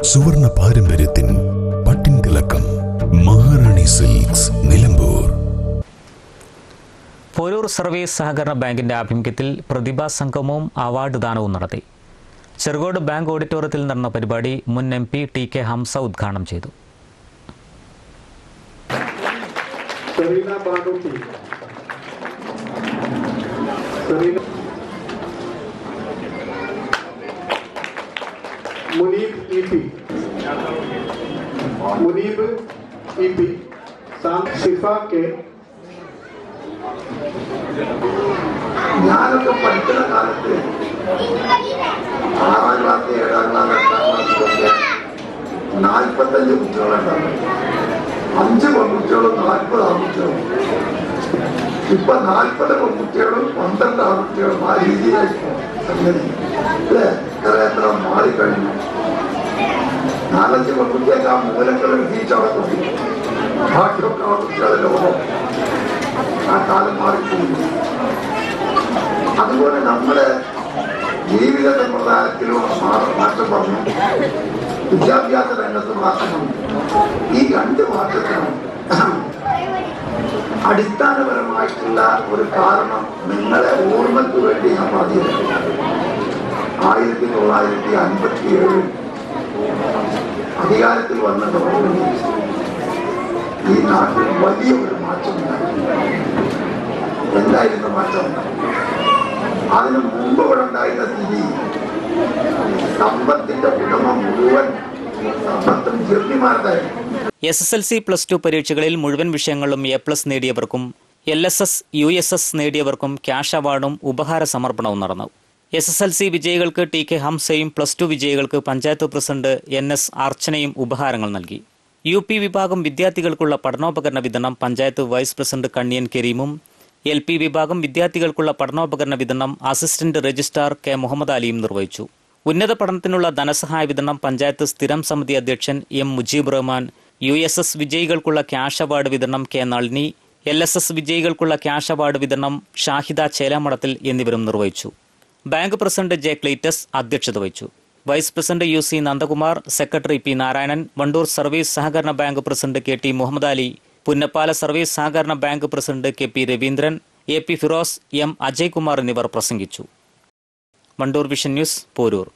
സുവർണ പാരമ്പര്യത്തിൻ പട്ടിൻ തിളക്കം മഹാറാണി സിൽക്സ് നിലമ്പൂർ പോരൂർ സർവീസ് സഹകരണ ബാങ്കിന്റെ ആഭിമുഖ്യത്തിൽ പ്രതിഭാ സംഗമവും അവാർഡ് ദാനവും നടത്തി ചെറുകോട് ബാങ്ക് ഓഡിറ്റോറിയത്തിൽ നടന്ന പരിപാടി മുൻ M P T K Hamsa ഉദ്ഘാടനം ചെയ്തു Sereena Banootty Sereena Muneeb E P Muneeb E P Shifa K ഞാനൊക്കെ പഠിക്കുന്ന കാലത്ത് ആറാം ക്ലാസ് ഏഴാം ക്ലാസ് എട്ടാം ക്ലാസ്സിലൊക്കെ നാൽപ്പത്തഞ്ച് കുട്ടികളുണ്ടാവും അഞ്ച് പെൺകുട്ടികളും നാൽപ്പത് ആൺകുട്ടികളും ഇപ്പൊ നാൽപ്പത് പെൺകുട്ടികളും പന്ത്രണ്ട് ആൺകുട്ടികളും ആ രീതിയിലായിരിക്കും സംഗതി അല്ലേ ഇത്ര എത്ര മാറിക്കഴിഞ്ഞു നാലഞ്ച് പെൺകുട്ടിയൊക്കെ ആ മൂലക്കൾ എഴുതിയിട്ടവിടെ കൊണ്ടു ബാക്കിയൊക്കെ ആൺകുട്ടികളുടെ ലോകം ആ കാലം മാറിപ്പോയി അതുപോലെ നമ്മുടെ ജീവിത സമ്പ്രദായത്തിലും മാ- മാറ്റം പറഞ്ഞു വിദ്യാഭ്യാസ രംഗത്ത് മാറ്റം വന്നു ഈ രണ്ട് മാറ്റത്തിനും അടിസ്ഥാനപരമായിട്ടുള്ള ഒരു കാരണം നിങ്ങളെ ഓർമ്മയ്ക്ക് വേണ്ടി ഞാൻ പറഞ്ഞത് ആയിരത്തി തൊള്ളായിരത്തി അൻപത്തി ഏഴിൽ അധികാരത്തിൽ വന്ന ഗവൺമെന്റ് ഈ നാട്ടിൽ വലിയ ഒരു മാറ്റം ഉണ്ടായി എന്തായിരുന്നു മാറ്റം അതിന് മുമ്പ് ഇവിടെ ഉണ്ടായിരുന്ന സ്ഥിതി സമ്പത്തിന്റെ ഉടമ മുഴുവൻ സമ്പത്തും ജർണിമാരുതായിരുന്നു S S L C plus two പരീക്ഷകളിൽ മുഴുവൻ വിഷയങ്ങളിലും എ പ്ലസ് നേടിയവർക്കും L S S U S S നേടിയവർക്കും ക്യാഷ് അവാർഡും ഉപഹാര സമർപ്പണവും നടന്നു എസ് എസ് എൽ സി വിജയികൾക്ക് ടി കെ ഹംസയും പ്ലസ് ടു വിജയികൾക്ക് പഞ്ചായത്ത് പ്രസിഡന്റ് എൻ എസ് അർച്ചനയും ഉപഹാരങ്ങൾ നൽകി യു പി വിഭാഗം വിദ്യാർത്ഥികൾക്കുള്ള പഠനോപകരണ വിതരണം പഞ്ചായത്ത് വൈസ് പ്രസിഡന്റ് കണ്ണിയൻ കരീമും എൽ പി വിഭാഗം വിദ്യാർത്ഥികൾക്കുള്ള പഠനോപകരണ വിതരണം അസിസ്റ്റന്റ് രജിസ്ട്രാർ കെ മുഹമ്മദ് അലിയും നിർവഹിച്ചു ഉന്നത പഠനത്തിനുള്ള ധനസഹായ വിതരണം പഞ്ചായത്ത് സ്ഥിരം സമിതി അധ്യക്ഷൻ M Mujeeb Rahman U S S വിജയികൾക്കുള്ള ക്യാഷ് അവാർഡ് വിതരണം K Nalini L S S വിജയികൾക്കുള്ള ക്യാഷ് അവാർഡ് വിതരണം ഷാഹിദ ചേലാമടത്തിൽ എന്നിവരും നിർവഹിച്ചു ബാങ്ക് പ്രസിഡന്റ് ജെ ക്ലീറ്റസ് അധ്യക്ഷത വഹിച്ചു vice president U C Nandakumar secretary P Narayanan Wandoor service സഹകരണ bank president K T Muhammad Ali Punnappala service സഹകരണ bank president K P Raveendran A P Firoz M Ajaykumar എന്നിവർ പ്രസംഗിച്ചു വണ്ടൂർ വിഷൻ ന്യൂസ് പോരൂർ